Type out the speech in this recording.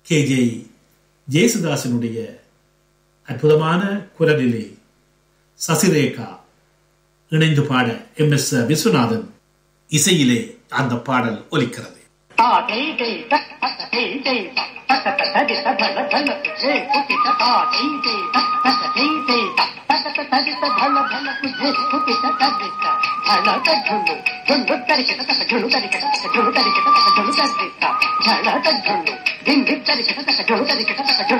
K J ஜேசுதாசனுடைய அற்புதமான குரலிலே சசிரேகா இணைந்து பாட எம் எஸ் விஸ்வநாதன் இசையிலே அந்த பாடல் ஒலிக்கிறது झुंडू